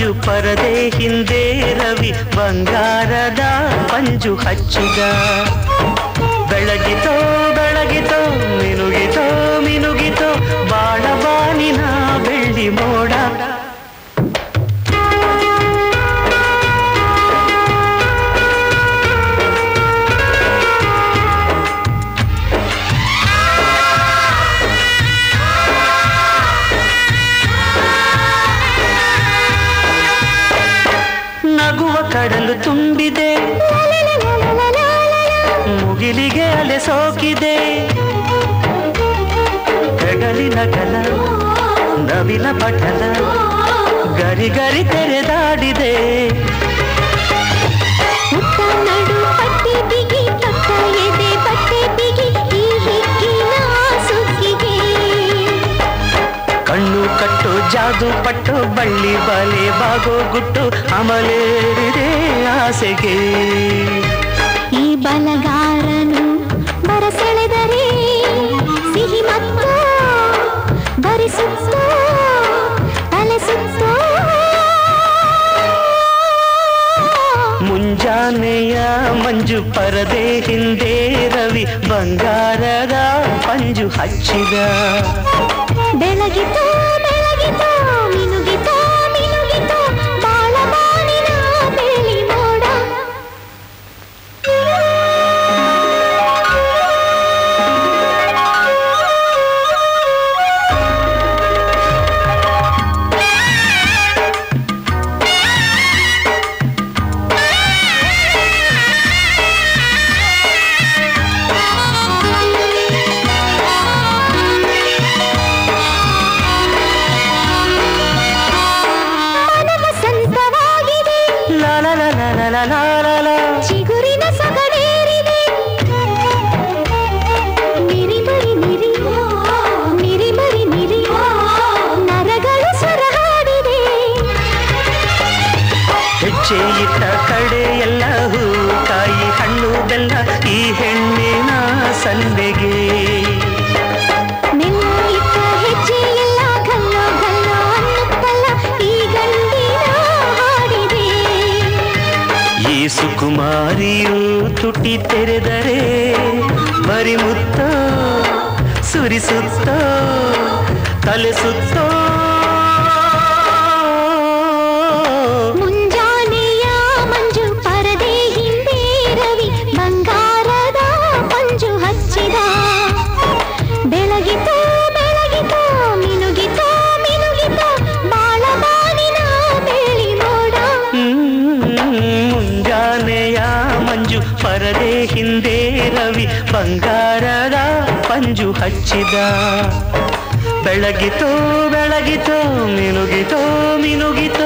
ಮಂಜು ಪರದೆ ಹಿಂದೆ ರವಿ ಬಂಗಾರದ ಪಂಜು ಹಚ್ಚಿದ ಬೆಳಗಿತೋ ಬೆಳಗಿತೋ ಮಿನುಗಿತೋ ಮಿನುಗಿತೋ ಬಾಣ ಬಾನಿನ ಬೆಳ್ಳಿ ಮೋಡ ನಗುವ ಕಡಲು ತುಂಬಿದೆ ಮುಗಿಲಿಗೆ ಅಲೆ ಸೋಕಿದೆ ಹೆಗಲಿನ ಕಲ ನವಿಲ ಪಟಲ ಗರಿ ಗರಿ ತೆರೆದಾಡಿದೆ ಪುಟ್ಟ ನಡು ಪಟ್ಟಿ ಬಿಗಿ ಪಕ್ಕ ಎದೆ ಬಟ್ಟೆ ಬಿಗಿ ಈ ಹಿಗ್ಗಿನ ಸುಗ್ಗಿಗೆ ಕಣ್ಣು ಕಟ್ಟು ಜಾದು ಪಟ್ಟು ಬಳ್ಳಿ ಬಲೆ ಬಾಗೋ ಗುಟ್ಟು ಅಮಲೇರಿದೆ ಆಸೆಗೆ ಈ ಬಲಗಾರನು ಬರಸೆಳೆದರೆ ಸಿಹಿ ಮತ್ತು ಭರಿಸುತ್ತೋ ತಲೆ ಸುತ್ತೋ ಮುಂಜಾನೆಯ ಮಂಜು ಪರದೆ ಹಿಂದೆ ರವಿ ಬಂಗಾರದ ಪಂಜು ಹಚ್ಚಿದ ಬೆಳಗಿತೋ ಬೆಳಗಿತೋ ಮಿನುಗಿತೋ ಮಿನುಗಿತೋ ಬಾಳ ಬಾನಿನ ಬೆಳಿ ಮೋಡ ಮನವ ಸಂತವಾಗಿದೆ ಲಾ ಲಾ ಲಾ ಲಾ ಲಾ ಲಾ ಲಾ ಲಾ ಲಾ. ಚಿಗುರಿನ ಸಗಡೇರಿದೆ ನಿರಿ ಮರಿ ನಿರಿ ನಿರಿ ಮರಿ ನಿರಿ ನರಗಳು ಸ್ವರ ಹಾಡಿದೆ ಹೆಜ್ಜೆ ಇಟ್ಟ ಕಡೆ ಎಲ್ಲ ಹೂ ಕಾಯಿ ಹಣ್ಣು ಬೆಲ್ಲ ಈ ಹೆಣ್ಣಿನ ಸನ್ನೆಗೆ ಮೆಲ್ಲ ಇಟ್ಟ ಹೆಜ್ಜೆ ಎಲ್ಲ ಗಲ್ಲೋ ಗಲ್ಲೋ ಅನ್ನುತ್ತಲ್ಲ ಈ ಗಂಡಿನ ಹಾಡಿದೆ ಈ ಸುಕುಮಾರಿಯು ತುಟಿ ತೆರೆದರೆ ಬರಿ ಮುತ್ತೋ ಸುರಿಸುತ್ತೋ ತಲೆ ಸುತ್ತೋ ಮುಂಜಾನೆಯ ಮಂಜು ಪರದೆ ಹಿಂದೆ ರವಿ ಬಂಗಾರದ ಪಂಜು ಹಚ್ಚಿದ ಬೆಳಗಿತೋ ಬೆಳಗಿತೋ ಮಿನುಗಿತೋ ಮಿನುಗಿತೋ ಬಾಳ ಬಾನಿನ ಬೆಳಿ ಮೋಡ ಮುಂಜಾನೆಯ ಮಂಜು ಪರದೆ ಹಿಂದೆ ರವಿ ಬಂಗಾರದ ಪಂಜು ಹಚ್ಚಿದ ಬೆಳಗಿತೋ ಬೆಳಗಿತೋ ಮಿನುಗಿತೋ ಮಿನುಗಿತೋ